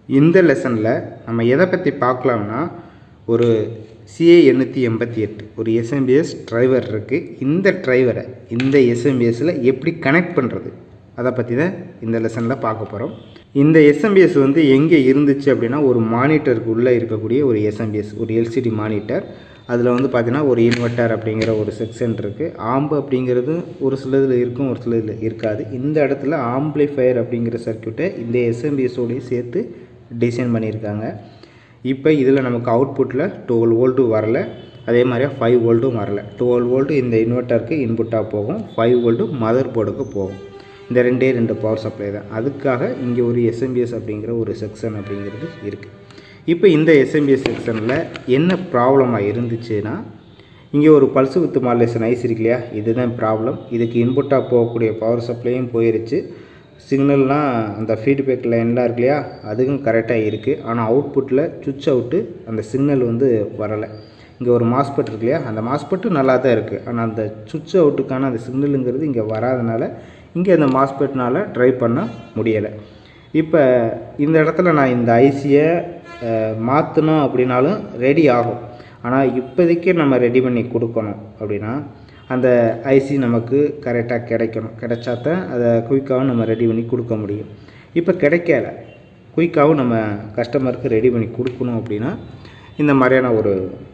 இந்த லெசனில் நம்ம எதை பற்றி பார்க்கலாம்னா ஒரு சிஏ எண்ணூற்றி எண்பத்தி எட்டு ஒரு எஸ்எம்பிஎஸ் டிரைவர் இருக்குது இந்த டிரைவரை இந்த எஸ்எம்பிஎஸில் எப்படி கனெக்ட் பண்ணுறது அதை பற்றி தான் இந்த லெசனில் பார்க்க போகிறோம் இந்த எஸ்எம்பிஎஸ் வந்து எங்கே இருந்துச்சு அப்படின்னா ஒரு மானிட்டருக்கு உள்ளே இருக்கக்கூடிய ஒரு எஸ்எம்பிஎஸ் ஒரு எல்சிடி மானிட்டர் அதில் வந்து பார்த்தீங்கன்னா ஒரு இன்வெர்ட்டர் அப்படிங்கிற ஒரு செக்ஷன் இருக்குது ஆம்பு அப்படிங்கிறது ஒரு சிலதில் இருக்கும் ஒரு சிலதில் இருக்காது இந்த இடத்துல ஆம்பிளிஃபயர் அப்படிங்கிற சர்க்கியூட்டை இந்த எஸ்எம்பிஎஸோடய சேர்த்து டிசைன் பண்ணியிருக்காங்க இப்போ இதில் நமக்கு அவுட்புட்டில் டுவெல் வோல்ட்டு வரல அதே மாதிரியே ஃபைவ் வோல்ட்டும் வரல டுவெல் வோல்ட்டு இந்த இன்வெர்ட்டருக்கு இன்புட்டாக போகும் ஃபைவ் வோல்ட்டு மதர் போர்டுக்கு போகும் இந்த ரெண்டே ரெண்டு பவர் சப்ளை தான் அதுக்காக இங்கே ஒரு எஸ்எம்பிஎஸ் அப்படிங்கிற ஒரு செக்ஷன் அப்படிங்கிறது இருக்குது இப்போ இந்த எஸ்எம்பிஎஸ் செக்ஷனில் என்ன ப்ராப்ளமாக இருந்துச்சுன்னா இங்கே ஒரு பல்ஸ் வித்து மாடுலேஷன் ஐஸ் இருக்கு இல்லையா இதுதான் ப்ராப்ளம் இதுக்கு இன்புட்டாக போகக்கூடிய பவர் சப்ளையும் போயிருச்சு சிக்னல்லாம் அந்த ஃபீட்பேக் லைன்லாம் இருக்கு இல்லையா அதுவும் கரெக்டாக இருக்குது ஆனால் அவுட்புட்டில் சுவிட்ச் அவுட்டு அந்த சிக்னல் வந்து வரலை இங்கே ஒரு மாஸ்பெட் இருக்கு இல்லையா அந்த மாஸ்பெட்டு நல்லா தான் இருக்குது ஆனால் அந்த சுவிட்ச் அவுட்டுக்கான அந்த சிக்னலுங்கிறது இங்கே வராதனால இங்கே அந்த மாஸ்பெட்னால் ட்ரை பண்ண முடியலை இப்போ இந்த இடத்துல நான் இந்த ஐசியை மாற்றணும் அப்படின்னாலும் ரெடி ஆகும் ஆனால் இப்போதைக்கு நம்ம ரெடி பண்ணி கொடுக்கணும் அப்படின்னா அந்த ஐசி நமக்கு கரெக்டாக கிடைக்கணும் கிடைச்சா தான் அதை குயிக்காகவும் நம்ம ரெடி பண்ணி கொடுக்க முடியும் இப்போ கிடைக்கல குயிக்காகவும் நம்ம கஸ்டமருக்கு ரெடி பண்ணி கொடுக்கணும் அப்படின்னா இந்த மாதிரியான ஒரு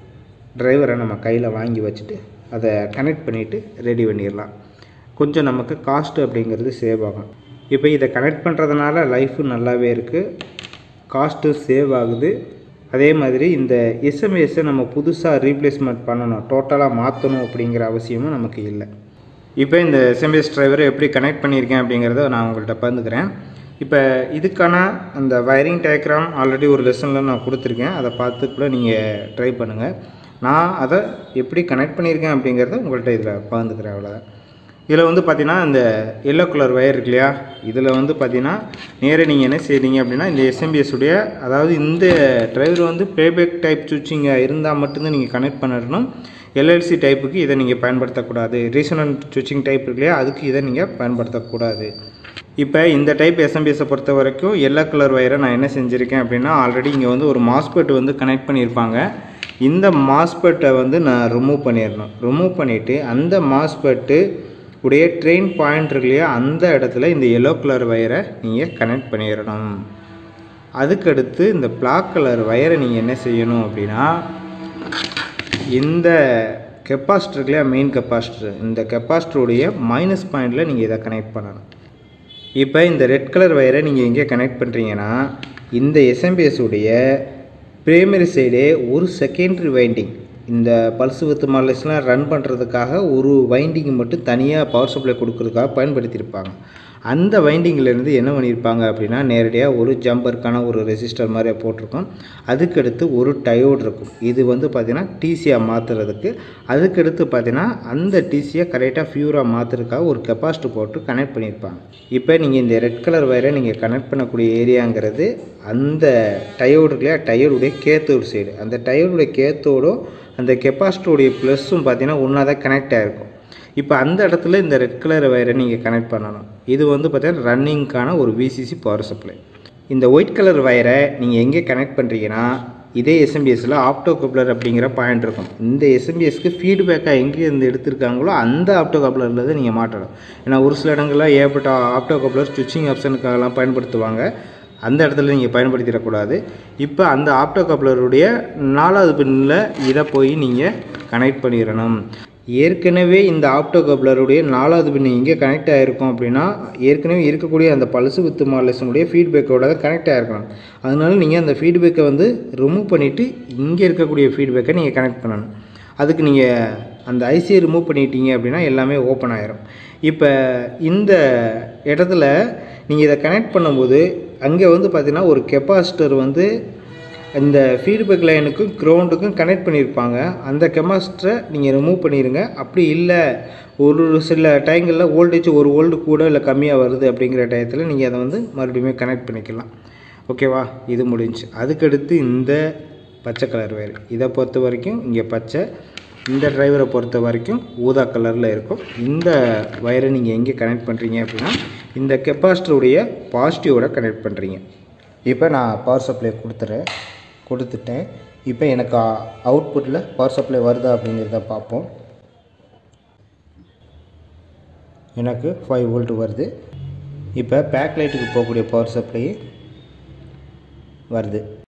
டிரைவரை நம்ம கையில் வாங்கி வச்சுட்டு அதை கனெக்ட் பண்ணிவிட்டு ரெடி பண்ணிடலாம் கொஞ்சம் நமக்கு காஸ்ட்டு அப்படிங்கிறது சேவ் ஆகும் இப்போ இதை கனெக்ட் பண்ணுறதுனால லைஃபு நல்லாவே இருக்குது காஸ்ட்டு சேவ் ஆகுது அதே மாதிரி இந்த எஸ்எம்எஸை நம்ம புதுசாக ரீப்ளேஸ்மெண்ட் பண்ணணும் டோட்டலாக மாற்றணும் அப்படிங்கிற அவசியமும் நமக்கு இல்லை இப்போ இந்த எஸ்எம்எஸ் டிரைவரை எப்படி கனெக்ட் பண்ணியிருக்கேன் அப்படிங்கிறத நான் உங்கள்கிட்ட பகிர்ந்துக்கிறேன் இப்போ இதுக்கான அந்த வயரிங் டயக்ராம் ஆல்ரெடி ஒரு லெசனில் நான் கொடுத்துருக்கேன் அதை பார்த்து கூட நீங்கள் ட்ரை பண்ணுங்கள் நான் அதை எப்படி கனெக்ட் பண்ணியிருக்கேன் அப்படிங்கிறத உங்கள்கிட்ட இதில் பகிர்ந்துக்கிறேன் அவ்வளோதான் இதில் வந்து பார்த்தீங்கன்னா இந்த எல்லோ கலர் ஒயர் இருக்கு இல்லையா இதில் வந்து பார்த்தீங்கன்னா நேராக நீங்கள் என்ன செய்றீங்க அப்படின்னா இந்த எஸ்எம்பிஎஸ் உடைய அதாவது இந்த டிரைவர் வந்து ப்ளேபேக் டைப் சுவிட்சிங்காக இருந்தால் மட்டும்தான் நீங்கள் கனெக்ட் பண்ணிடணும் எல்எல்சி டைப்புக்கு இதை நீங்கள் பயன்படுத்தக்கூடாது ரீசனன்ட் சுவிட்சிங் டைப் இருக்கு இல்லையா அதுக்கு இதை நீங்கள் பயன்படுத்தக்கூடாது இப்போ இந்த டைப் எஸ்எம்பிஎஸை பொறுத்த வரைக்கும் எல்லோ கலர் ஒயரை நான் என்ன செஞ்சுருக்கேன் அப்படின்னா ஆல்ரெடி இங்கே வந்து ஒரு மாஸ்பெட் வந்து கனெக்ட் பண்ணியிருப்பாங்க இந்த மாஸ்பெட்டை வந்து நான் ரிமூவ் பண்ணிடணும் ரிமூவ் பண்ணிவிட்டு அந்த மாஸ்பெட்டு உடைய ட்ரெயின் பாயிண்ட் இருக்கு இல்லையா அந்த இடத்துல இந்த எல்லோ கலர் வயரை நீங்கள் கனெக்ட் பண்ணிடணும் அதுக்கடுத்து இந்த பிளாக் கலர் வயரை நீங்கள் என்ன செய்யணும் அப்படின்னா இந்த கெப்பாசிட்டர் இல்லையா மெயின் கெப்பாசிட்டர் இந்த கெப்பாசிட்டருடைய மைனஸ் பாயிண்டில் நீங்கள் இதை கனெக்ட் பண்ணணும் இப்போ இந்த ரெட் கலர் வயரை நீங்கள் எங்கே கனெக்ட் பண்ணுறீங்கன்னா இந்த எஸ்எம்பிஎஸ் உடைய பிரைமரி சைடே ஒரு செகண்டரி வைண்டிங் இந்த பல்ஸ் வித்து மாடலேஷன்லாம் ரன் பண்ணுறதுக்காக ஒரு வைண்டிங் மட்டும் தனியாக பவர் சப்ளை கொடுக்கறதுக்காக பயன்படுத்தியிருப்பாங்க அந்த வைண்டிங்கிலேருந்து என்ன பண்ணியிருப்பாங்க அப்படின்னா நேரடியாக ஒரு ஜம்பருக்கான ஒரு ரெசிஸ்டர் மாதிரி போட்டிருக்கோம் அதுக்கடுத்து ஒரு டயோடு இருக்கும் இது வந்து பார்த்திங்கன்னா டிசியாக மாற்றுறதுக்கு அதுக்கடுத்து பார்த்திங்கன்னா அந்த டிசியை கரெக்டாக ஃபியூராக மாற்றுறதுக்காக ஒரு கெப்பாசிட்டி போட்டு கனெக்ட் பண்ணியிருப்பாங்க இப்போ நீங்கள் இந்த ரெட் கலர் வயரை நீங்கள் கனெக்ட் பண்ணக்கூடிய ஏரியாங்கிறது அந்த டயோடு இல்லையா டயோடுடைய கேத்தோடு சைடு அந்த டயோடுடைய கேத்தோடும் அந்த கெப்பாசிட்டருடைய ப்ளஸ்ஸும் பார்த்தீங்கன்னா ஒன்றா தான் கனெக்ட் ஆகிருக்கும் இப்போ அந்த இடத்துல இந்த ரெட் கலர் வயரை நீங்கள் கனெக்ட் பண்ணணும் இது வந்து பார்த்தீங்கன்னா ரன்னிங்க்கான ஒரு விசிசி பவர் சப்ளை இந்த ஒயிட் கலர் வயரை நீங்கள் எங்கே கனெக்ட் பண்ணுறீங்கன்னா இதே எஸ்எம்பிஎஸில் ஆப்டோ கப்ளர் அப்படிங்கிற பாயிண்ட் இருக்கும் இந்த எஸ்எம்பிஎஸ்க்கு ஃபீட்பேக்காக எங்கே இருந்து எடுத்திருக்காங்களோ அந்த ஆப்டோ கப்ளரில் தான் நீங்கள் மாட்டணும் ஏன்னா ஒரு சில இடங்களில் ஏற்பட்ட ஆப்டோ கப்ளர் ஸ்விட்சிங் ஆப்ஷனுக்காகலாம் பயன்படுத்துவாங்க அந்த இடத்துல நீங்கள் பயன்படுத்திடக்கூடாது இப்போ அந்த ஆப்டோ கப்ளருடைய நாலாவது பின்னில் இதை போய் நீங்கள் கனெக்ட் பண்ணிடணும் ஏற்கனவே இந்த ஆப்டோ கப்ளருடைய நாலாவது பின் எங்கே கனெக்ட் ஆகிருக்கும் அப்படின்னா ஏற்கனவே இருக்கக்கூடிய அந்த பல்சு வித்து மாடலேஷனுடைய ஃபீட்பேக்கோட தான் கனெக்ட் ஆகிருக்கணும் அதனால நீங்கள் அந்த ஃபீட்பேக்கை வந்து ரிமூவ் பண்ணிவிட்டு இங்கே இருக்கக்கூடிய ஃபீட்பேக்கை நீங்கள் கனெக்ட் பண்ணணும் அதுக்கு நீங்கள் அந்த ஐசியை ரிமூவ் பண்ணிட்டீங்க அப்படின்னா எல்லாமே ஓப்பன் ஆயிரும் இப்போ இந்த இடத்துல நீங்கள் இதை கனெக்ட் பண்ணும்போது அங்கே வந்து பார்த்திங்கன்னா ஒரு கெப்பாசிட்டர் வந்து இந்த ஃபீட்பேக் லைனுக்கும் க்ரௌண்டுக்கும் கனெக்ட் பண்ணியிருப்பாங்க அந்த கெப்பாசிட்டரை நீங்கள் ரிமூவ் பண்ணிடுங்க அப்படி இல்லை ஒரு சில டைங்களில் வோல்டேஜ் ஒரு வோல்டு கூட இல்லை கம்மியாக வருது அப்படிங்கிற டயத்தில் நீங்கள் அதை வந்து மறுபடியும் கனெக்ட் பண்ணிக்கலாம் ஓகேவா இது முடிஞ்சு அதுக்கடுத்து இந்த பச்சை கலர் வயர் இதை பொறுத்த வரைக்கும் இங்கே பச்சை இந்த டிரைவரை பொறுத்த வரைக்கும் ஊதா கலரில் இருக்கும் இந்த வயரை நீங்கள் எங்கே கனெக்ட் பண்ணுறீங்க அப்படின்னா இந்த கெப்பாசிட்டருடைய பாசிட்டிவோட கனெக்ட் பண்ணுறீங்க இப்போ நான் பவர் சப்ளை கொடுத்துறேன் கொடுத்துட்டேன் இப்போ எனக்கு அவுட்புட்டில் பவர் சப்ளை வருதா அப்படிங்கிறத பார்ப்போம் எனக்கு ஃபைவ் வோல்ட் வருது இப்போ பேக் லைட்டுக்கு போகக்கூடிய பவர் சப்ளை வருது